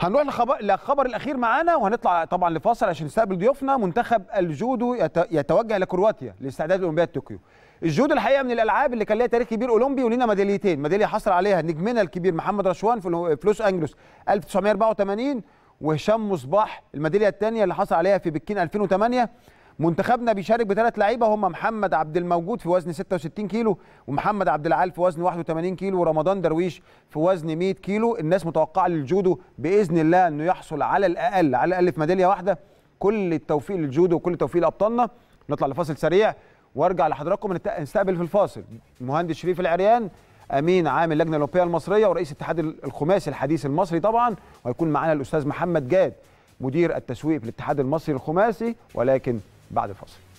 هنروح لخبر الخبر الاخير معانا وهنطلع طبعا لفاصل عشان نستقبل ضيوفنا منتخب الجودو يت- يتوجه لاكرواتيا لاستعداد الاولمبياد طوكيو الجودو الحقيقه من الالعاب اللي كان ليها تاريخ كبير اولمبي ولينا ميداليتين ميداليه حصل عليها نجمنا الكبير محمد رشوان في لو- في لوس انجلوس 1984 وهشام مصباح الميداليه الثانيه اللي حصل عليها في بكين 2008 منتخبنا بيشارك بثلاث لعيبه هم محمد عبد الموجود في وزن 66 كيلو ومحمد عبد العال في وزن 81 كيلو ورمضان درويش في وزن 100 كيلو الناس متوقعه للجودو باذن الله انه يحصل على الاقل على الاقل في ميداليه واحده كل التوفيق للجودو وكل التوفيق لابطالنا نطلع لفاصل سريع وارجع لحضراتكم نت- نستقبل في الفاصل المهندس شريف العريان امين عام اللجنه الاولمبيه المصريه ورئيس اتحاد الخماسي الحديث المصري طبعا وهيكون معانا الاستاذ محمد جاد مدير التسويق في الاتحاد المصري الخماسي ولكن بعد الفاصل